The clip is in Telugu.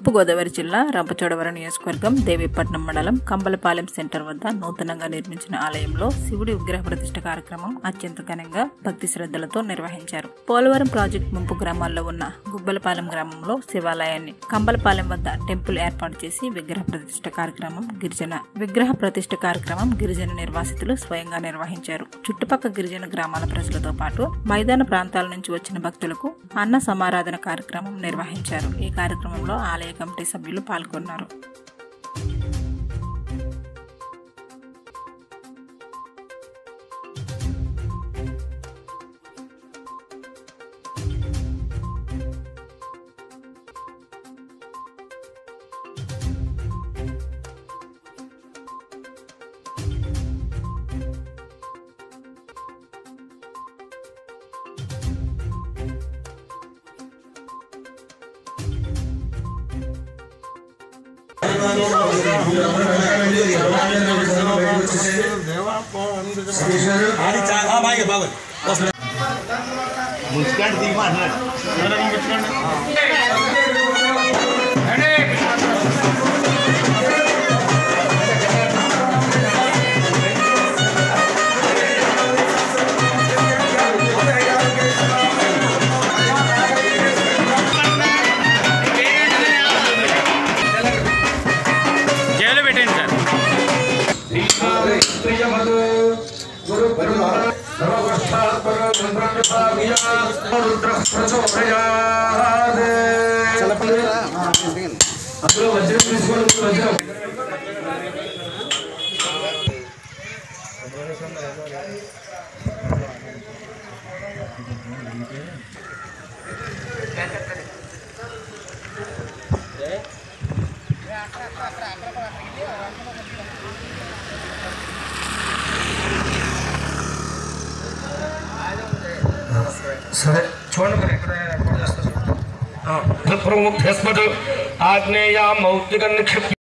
తూర్పుగోదావరి జిల్లా రంపచోడవరం నియోజకవర్గం దేవీపట్నం మండలం కంబలపాలెం సెంటర్ వద్ద నూతనంగా నిర్మించిన ఆలయంలో శివుడి విగ్రహ ప్రతిష్ఠ కార్యక్రమం అత్యంత ఘనంగా భక్తి శ్రద్ధలతో నిర్వహించారు పోలవరం ప్రాజెక్టు ముంపు గ్రామాల్లో ఉన్న గుబ్బలపాలెం గ్రామంలో శివాలయాన్ని కంబలపాలెం వద్ద టెంపుల్ ఏర్పాటు చేసి విగ్రహ ప్రతిష్ఠ కార్యక్రమం గిరిజన విగ్రహ ప్రతిష్ఠ కార్యక్రమం గిరిజన నిర్వాసితులు స్వయంగా నిర్వహించారు చుట్టుపక్కల గిరిజన గ్రామాల ప్రజలతో పాటు మైదాన ప్రాంతాల నుంచి వచ్చిన భక్తులకు అన్న సమారాధన కార్యక్రమం నిర్వహించారు ఈ కార్యక్రమంలో ఆలయ కమిటీ సభ్యులు పాల్గొన్నారు మున్సిపాలిటీ దిగి మాట్లాడు జైలు పెట్టండి సార్ సరే చూడండి మరి ఎక్కడ ఎక్కడ చేస్తారు ప్రముఖ ఆగ్నేయ మౌక్తిక నిక్షిప్త